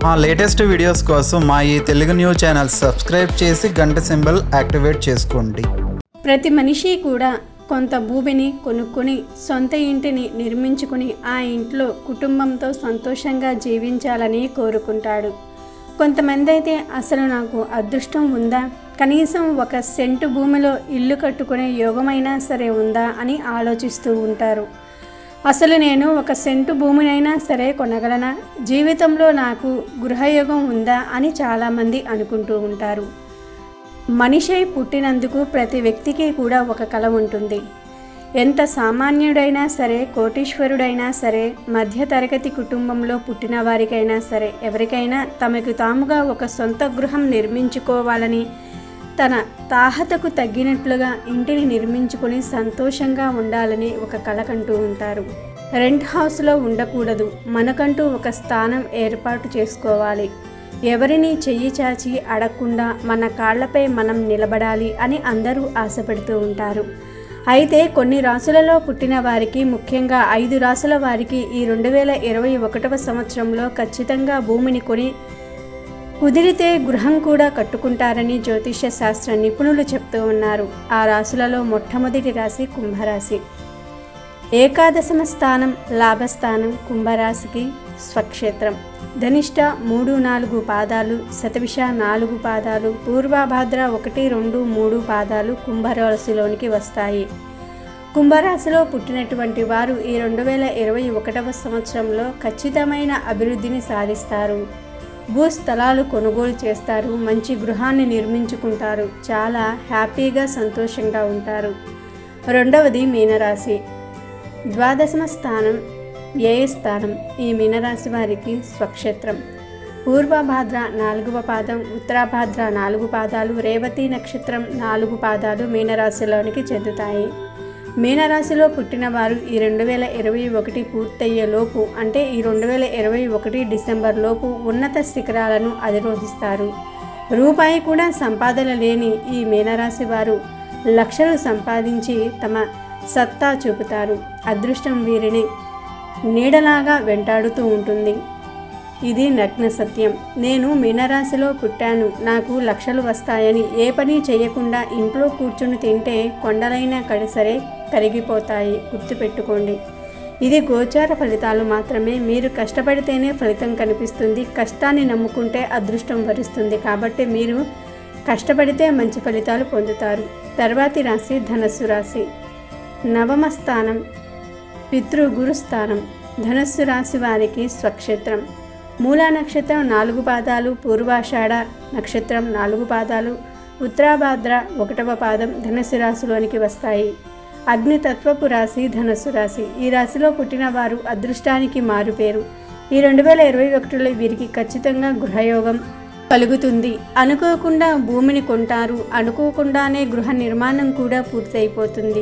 మా latest videos కోసం మా ఈ తెలుగు న్యూస్ ఛానల్ సబ్స్క్రైబ్ చేసి గంట సింబల్ యాక్టివేట్ చేసుకోండి ప్రతి మనిషి కూడా కొంత భూమిని కొనుక్కొని సొంత ఇంటిని నిర్మించుకుని ఆ ఇంట్లో కుటుంబంతో సంతోషంగా జీవించాలని కోరుకుంటాడు కొంతమంది అయితే అసలు నాకు అదృష్టం ఉందా కనీసం ఒక సెంటు భూమిలో ఇల్లు కట్టుకునే యోగమైనా సరే ఉందా అని ఆలోచిస్తూ ఉంటారు అసలు నేను ఒక సెంటు భూమినైనా సరే కొనగలనా జీవితంలో నాకు గృహయోగం ఉందా అని చాలామంది అనుకుంటూ ఉంటారు మనిషై పుట్టినందుకు ప్రతి వ్యక్తికి కూడా ఒక కళ ఉంటుంది ఎంత సామాన్యుడైనా సరే కోటీశ్వరుడైనా సరే మధ్యతరగతి కుటుంబంలో పుట్టిన వారికైనా సరే ఎవరికైనా తమకు తాముగా ఒక సొంత గృహం నిర్మించుకోవాలని తన తాహతకు తగ్గినట్లుగా ఇంటిని నిర్మించుకొని సంతోషంగా ఉండాలని ఒక కల కంటూ ఉంటారు రెంట్ హౌస్లో ఉండకూడదు మనకంటూ ఒక స్థానం ఏర్పాటు చేసుకోవాలి ఎవరిని చెయ్యి చాచి అడగకుండా మన కాళ్లపై మనం నిలబడాలి అని అందరూ ఆశపడుతూ ఉంటారు అయితే కొన్ని రాసులలో పుట్టిన వారికి ముఖ్యంగా ఐదు రాసుల వారికి ఈ రెండు వేల ఇరవై ఒకటవ సంవత్సరంలో ఖచ్చితంగా భూమిని కొని కుదిరితే గృహం కూడా కట్టుకుంటారని జ్యోతిష్య శాస్త్ర నిపుణులు చెప్తూ ఉన్నారు ఆ రాశులలో మొట్టమొదటి రాశి కుంభరాశి ఏకాదశమ స్థానం లాభస్థానం కుంభరాశికి స్వక్షేత్రం ధనిష్ట మూడు నాలుగు పాదాలు శతవిష నాలుగు పాదాలు పూర్వభాద్ర ఒకటి రెండు మూడు పాదాలు కుంభరాశిలోనికి వస్తాయి కుంభరాశిలో పుట్టినటువంటి వారు ఈ రెండు వేల ఇరవై ఒకటవ సంవత్సరంలో ఖచ్చితమైన అభివృద్ధిని సాధిస్తారు భూస్థలాలు కొనుగోలు చేస్తారు మంచి గృహాన్ని నిర్మించుకుంటారు చాలా హ్యాపీగా సంతోషంగా ఉంటారు రెండవది మీనరాశి ద్వాదశమ స్థానం వ్యయ స్థానం ఈ మీనరాశి వారికి స్వక్షేత్రం పూర్వభాద్ర నాలుగవ పాదం ఉత్తరాభాద్ర నాలుగు పాదాలు రేవతి నక్షత్రం నాలుగు పాదాలు మీనరాశిలోనికి చెందుతాయి మీనరాశిలో పుట్టిన వారు ఈ రెండు వేల ఇరవై ఒకటి పూర్తయ్యే లోపు అంటే ఈ రెండు వేల ఇరవై ఒకటి డిసెంబర్ లోపు ఉన్నత శిఖరాలను అధిరోహిస్తారు రూపాయి కూడా సంపాదన లేని ఈ మీనరాశి వారు లక్షలు సంపాదించి తమ సత్తా చూపుతారు అదృష్టం వీరిని నీడలాగా వెంటాడుతూ ఉంటుంది ఇది నగ్న సత్యం నేను మీనరాశిలో పుట్టాను నాకు లక్షలు వస్తాయని ఏ పని చేయకుండా ఇంట్లో కూర్చుని తింటే కొండలైనా కడిసరే కరిగిపోతాయి గుర్తుపెట్టుకోండి ఇది గోచార ఫలితాలు మాత్రమే మీరు కష్టపడితేనే ఫలితం కనిపిస్తుంది కష్టాన్ని నమ్ముకుంటే అదృష్టం వరిస్తుంది కాబట్టి మీరు కష్టపడితే మంచి ఫలితాలు పొందుతారు తర్వాతి రాశి ధనస్సు రాశి నవమ స్థానం పితృ గురుస్థానం ధనస్సు రాశి వారికి స్వక్షేత్రం మూలా నక్షత్రం నాలుగు పాదాలు పూర్వాషాఢ నక్షత్రం నాలుగు పాదాలు ఉత్తరాభాద్ర ఒకటవ పాదం ధనుసు రాశిలోనికి వస్తాయి అగ్నితత్వపు రాశి ధనుసు రాశి ఈ రాశిలో పుట్టిన వారు అదృష్టానికి మారుపేరు ఈ రెండు వేల ఇరవై ఒకటిలో వీరికి ఖచ్చితంగా గృహయోగం కలుగుతుంది అనుకోకుండా భూమిని కొంటారు అనుకోకుండానే గృహ నిర్మాణం కూడా పూర్తయిపోతుంది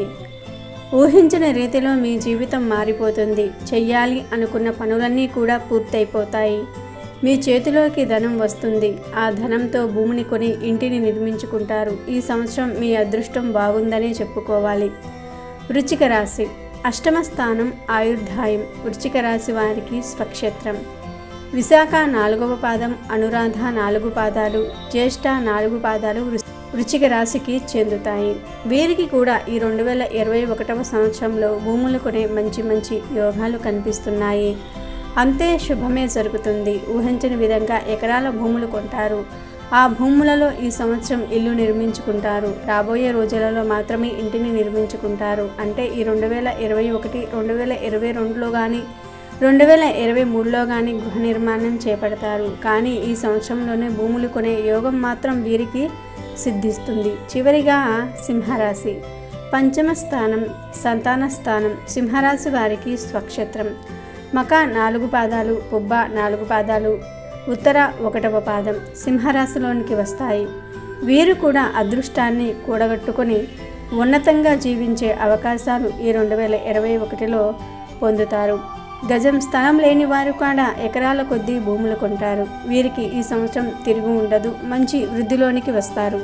ఊహించిన రీతిలో మీ జీవితం మారిపోతుంది చెయ్యాలి అనుకున్న పనులన్నీ కూడా పూర్తయిపోతాయి మీ చేతిలోకి ధనం వస్తుంది ఆ ధనంతో భూమిని కొని ఇంటిని నిర్మించుకుంటారు ఈ సంవత్సరం మీ అదృష్టం బాగుందనే చెప్పుకోవాలి వృచ్చిక రాశి అష్టమ స్థానం ఆయుర్ధాయం వృచ్చిక రాశి వారికి స్వక్షేత్రం విశాఖ నాలుగవ పాదం అనురాధ నాలుగు పాదాలు జ్యేష్ఠ నాలుగు పాదాలు వృ- వృశ్చిక రాశికి చెందుతాయి వీరికి కూడా ఈ రెండు వేల ఇరవై ఒకటవ సంవత్సరంలో భూములు కొనే మంచి మంచి యోగాలు కనిపిస్తున్నాయి అంతే శుభమే జరుగుతుంది ఊహించని విధంగా ఎకరాల భూములు కొంటారు ఆ భూములలో ఈ సంవత్సరం ఇల్లు నిర్మించుకుంటారు రాబోయే రోజులలో మాత్రమే ఇంటిని నిర్మించుకుంటారు అంటే ఈ రెండు వేల ఇరవై ఒకటి రెండు వేల ఇరవై రెండులో కానీ రెండు వేల ఇరవై మూడులో కానీ గృహ నిర్మాణం చేపడతారు కానీ ఈ సంవత్సరంలోనే భూములు కొనే యోగం మాత్రం వీరికి సిద్ధిస్తుంది చివరిగా సింహరాశి పంచమ స్థానం సంతాన స్థానం సింహరాశి వారికి స్వక్షేత్రం మక నాలుగు పాదాలు పుబ్బ నాలుగు పాదాలు ఉత్తర ఒకటవ పాదం సింహరాశిలోనికి వస్తాయి వీరు కూడా అదృష్టాన్ని కూడగట్టుకొని ఉన్నతంగా జీవించే అవకాశాలు ఈ రెండు వేల ఇరవై ఒకటిలో పొందుతారు గజం స్థలం లేని వారు కూడా ఎకరాల కొద్దీ భూములు కొంటారు వీరికి ఈ సంవత్సరం తిరిగి ఉండదు మంచి వృద్ధిలోనికి వస్తారు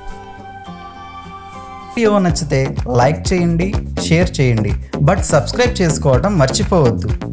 వీడియో నచ్చితే లైక్ చేయండి షేర్ చేయండి బట్ సబ్స్క్రైబ్ చేసుకోవడం మర్చిపోవద్దు